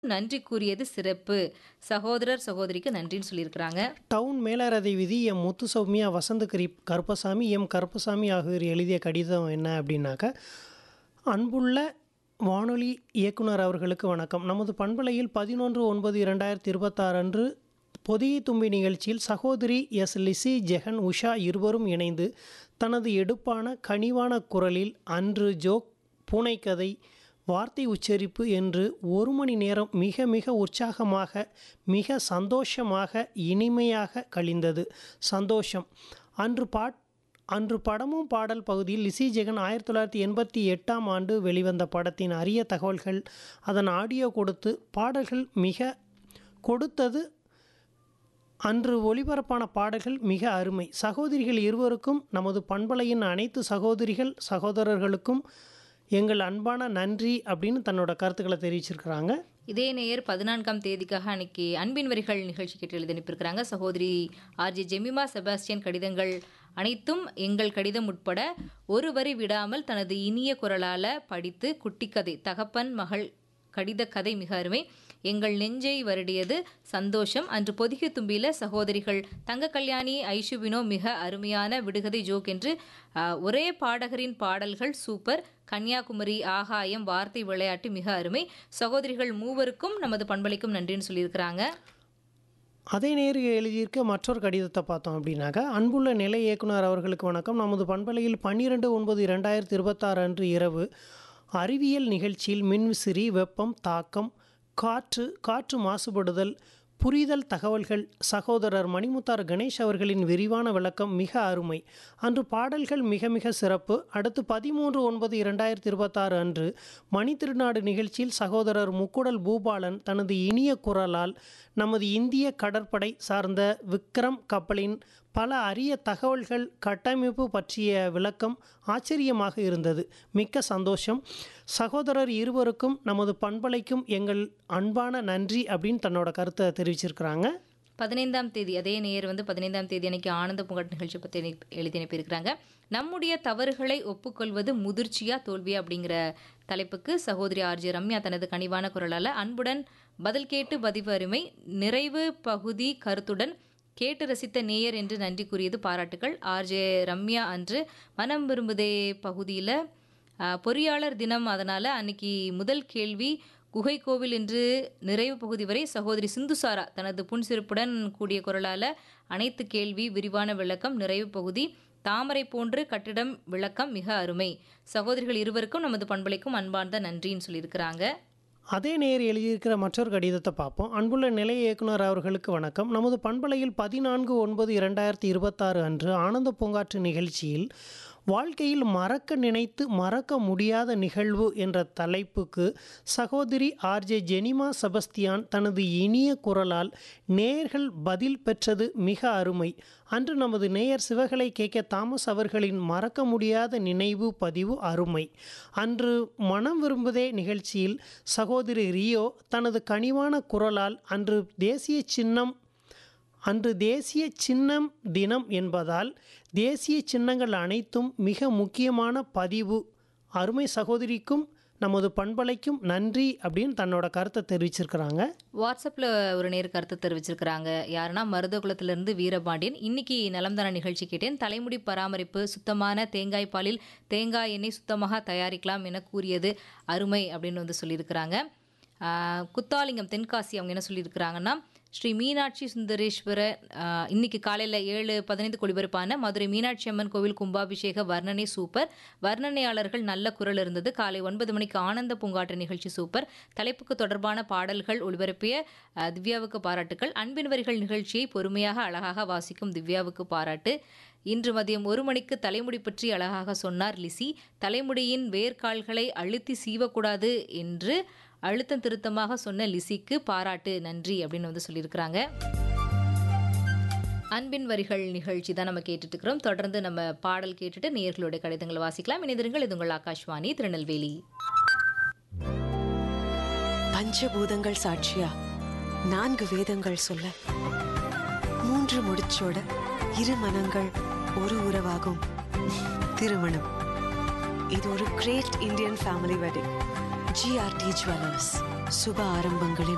நன்றி கூறியது சிறப்பு. சகோதரர், சகோதரிக்கு நன்றின்னு சொல்லியிருக்கிறாங்க. டவுன் மேலாரதை விதி எம் முத்து சௌமியா, வசந்தகிரி கருப்பசாமி, எம் கருப்பசாமி ஆகியோர் எழுதிய கடிதம் என்ன அப்படின்னாக்க, அன்புள்ள வானொலி இயக்குனர் அவர்களுக்கு வணக்கம். நமது பண்பலையில் 11/9/2026 அன்று பொதிகை தும்பி நிகழ்ச்சியில் சகோதரி எஸ். லிஸி ஜெகன், உஷா இருவரும் இணைந்து தனது எடுப்பான, கனிவான குரலில் அன்று ஜோக், பூனைக்கதை, வார்த்தை உச்சரிப்பு என்று ஒரு மணி நேரம் மிக மிக உற்சாகமாக, மிக சந்தோஷமாக, இனிமையாக கழிந்தது. சந்தோஷம். அன்று பாட் அன்று படமும் பாடல் பகுதியில் லிஸி ஜெகன் 1988ஆம் ஆண்டு வெளிவந்த படத்தின் அரிய தகவல்கள், அதன் ஆடியோ கொடுத்து பாடல்கள் மிக கொடுத்தது அன்று ஒளிபரப்பான பாடல்கள் மிக அருமை. சகோதரிகள் இருவருக்கும், நமது பண்பலையின் அனைத்து சகோதரிகள், சகோதரர்களுக்கும் எங்கள் அன்பான நன்றி அப்படின்னு தன்னோட கருத்துக்கள தெரிவிச்சிருக்கிறாங்க. இதே நேயர் 14ஆம் தேதிக்காக அன்னைக்கு அன்பின் வரிகள் நிகழ்ச்சி கேட்டு எழுதி அனுப்பியிருக்கிறாங்க. சகோதரி ஆர்.ஜே. ஜெமிமா செபாஸ்டியன் கடிதங்கள் அனைத்தும் எங்கள் கடிதம் உட்பட ஒரு வரி விடாமல் தனது இனிய குரலால படித்து குட்டிக்கதை, தகப்பன் மகள் கடித கதை மிக அருமை. எங்கள் நெஞ்சை வருடியது. சந்தோஷம். அன்று பொதிகை தும்பியில சகோதரிகள் தங்கக்கல்யாணி, ஐஷு-வினோ மிக அருமையான விடுகதை ஜோக் என்று அ ஒரே பாடகரின் பாடல்கள் சூப்பர். கன்னியாகுமரி, ஆகாயம், வார்த்தை விளையாட்டு மிக அருமை. சகோதரிகள் மூவருக்கும் நமது பண்பலைக்கும் நன்றின்னு சொல்லியிருக்கிறாங்க. அதே நேயர் எழுதியிருக்க மற்றொரு கடிதத்தை பார்த்தோம் அப்படின்னாக்க, அன்புள்ள நிலை இயக்குனர் அவர்களுக்கு வணக்கம். நமது பண்பலையில் 12/9/2026 அன்று இரவு அறிவியல் நிகழ்ச்சியில் மின்விசிறி, வெப்பம், தாக்கம், காற்று, காற்று மாசுபடுதல், புரிதல் தகவல்கள் சகோதரர் மணிமுத்தார் கணேஷ் அவர்களின் விரிவான விளக்கம் மிக அருமை. அன்று பாடல்கள் மிக மிக சிறப்பு. அடுத்து 13/9/2026 அன்று மணித்திருநாடு நிகழ்ச்சியில் சகோதரர் முக்குடல் பூபாலன் தனது இனிய குரலால் நமது இந்திய கடற்படை சார்ந்த விக்ரம் கப்பலின் பல அரிய தகவல்கள், கட்டமைப்பு பற்றிய விளக்கம் ஆச்சரியமாக இருந்தது. மிக்க சந்தோஷம். சகோதரர் இருவருக்கும், நமது பண்பலைக்கும் எங்கள் அன்பான நன்றி அப்படின்னு தன்னோட கருத்தை தெரிவிச்சிருக்கிறாங்க. 15ஆம் தேதி அதே நேயர் வந்து 15ஆம் தேதி அன்னைக்கு ஆனந்த பூங்காட் நிகழ்ச்சி பத்தி எனி எழுதி அனுப்பியிருக்கிறாங்க. நம்முடைய தவறுகளை ஒப்புக்கொள்வது முதிர்ச்சியா, தோல்வியா அப்படிங்கிற தலைப்புக்கு சகோதரி ஆர்.ஜே. ரம்யா தனது கனிவான குரலால அன்புடன் பதில் கேட்டு பதிவு அருமை. நிறைவு பகுதி கருத்துடன் கேட்டு ரசித்த நேயர் என்று நன்றி கூறியது பாராட்டுக்கள். ஆர்.ஜே. ரம்யா அன்று மனம் விரும்புதே பகுதியில அ பொறியாளர் தினம் அதனால அன்னைக்கு முதல் கேள்வி குகை கோவில் என்று நிறைவு பகுதி வரை சகோதரி சிந்துசாரா தனது புன்சிரிப்புடன் கூடிய குரலால அனைத்து கேள்வி, விரிவான விளக்கம், நிறைவு பகுதி, தாமரை போன்று கட்டிடம் விளக்கம் மிக அருமை. சகோதரிகள் இருவருக்கும் நமது பண்பலைக்கும் அன்பார்ந்த நன்றின்னு சொல்லியிருக்கிறாங்க. அதே நேயர் எழுதியிருக்கிற மற்றொரு கடிதத்தை பார்ப்போம். அன்புள்ள நிலைய இயக்குனர் அவர்களுக்கு வணக்கம். நமது பண்பலையில் 14/9/2026 அன்று ஆனந்த பூங்காற்று நிகழ்ச்சியில் வாழ்க்கையில் மறக்க நினைத்து மறக்க முடியாத நிகழ்வு என்ற தலைப்புக்கு சகோதரி ஆர்.ஜே. ஜெனிமா செபஸ்தியான் தனது இனிய குரலால் நேயர்கள் பதில் பெற்றது மிக அருமை. அன்று நமது நேயர் சிவகலை கே. கே. தாமஸ் அவர்களின் மறக்க முடியாத நினைவு பதிவு அருமை. அன்று மனம் விரும்புதே நிகழ்ச்சியில் சகோதரி ரியோ தனது கனிவான குரலால் அன்று தேசிய சின்னம் அன்று தேசிய சின்னம் தினம் என்பதால் தேசிய சின்னங்கள் அனைத்தும் மிக முக்கியமான பதிவு. அருமை சகோதரிக்கும், நமது பண்பலைக்கும் நன்றி அப்படின்னு தன்னோட கருத்தை தெரிவிச்சிருக்கிறாங்க. வாட்ஸ்அப்ல ஒரு நேயர் கருத்து தெரிவிச்சிருக்கிறாங்க. யாருன்னா மருதகுளத்திலிருந்து வீரபாண்டியன். இன்னைக்கு நலம் தான நிகழ்ச்சி கேட்டேன். தலைமுடி பராமரிப்பு, சுத்தமான தேங்காய் பாலில் தேங்காய் எண்ணெய் சுத்தமாக தயாரிக்கலாம் என கூறியது அருமை அப்படின்னு வந்து சொல்லியிருக்கிறாங்க. ஆ குத்தாலிங்கம் தென்காசி அவங்க என்ன சொல்லியிருக்கிறாங்கன்னா, ஸ்ரீ மீனாட்சி சுந்தரேஸ்வர அ இன்னைக்கு காலையில 7:15க்கு ஒளிபரப்பான மதுரை மீனாட்சி அம்மன் கோவில் கும்பாபிஷேக வர்ணனை சூப்பர். வர்ணனையாளர்கள் நல்ல குரல் இருந்தது. காலை 9 மணிக்கு ஆனந்த பூங்காற்று நிகழ்ச்சி சூப்பர். தலைப்புக்கு தொடர்பான பாடல்கள் ஒளிபரப்பிய அ திவ்யாவுக்கு பாராட்டுக்கள். அன்பின் வரிகள் நிகழ்ச்சியை பொறுமையாக, அழகாக வாசிக்கும் திவ்யாவுக்கு பாராட்டு. இன்று மதியம் 1 மணிக்கு தலைமுடி பற்றி அழகாக சொன்னார் லிஸி. தலைமுடியின் வேர்க்கால்களை அழுத்தி சீவக்கூடாது என்று அழுத்தம் திருத்தமாக சொன்ன லிஸிக்கு பாராட்டு, நன்றி அப்படின்னு வந்து சொல்லியிருக்கிறாங்க. அன்பின் வரிகள் நிகழ்ச்சி தான் நம்ம கேட்டுட்டு இருக்கிறோம். தொடர்ந்து நம்ம பாடல் கேட்டுட்டு நேயர்களுடைய கடிதங்களை வாசிக்கலாம். இணைந்திருங்கள். இது உங்கள் ஆகாஷ்வாணி திருநெல்வேலி. பஞ்சபூதங்கள் சாட்சியா நான்கு வேதங்கள் சொல்ல மூன்று முடிச்சோட இரு மனங்கள் ஒரு உறவாகும் திருமணம் இது ஒரு great Indian family wedding GRT jewellers சுப ஆரம்பங்களின்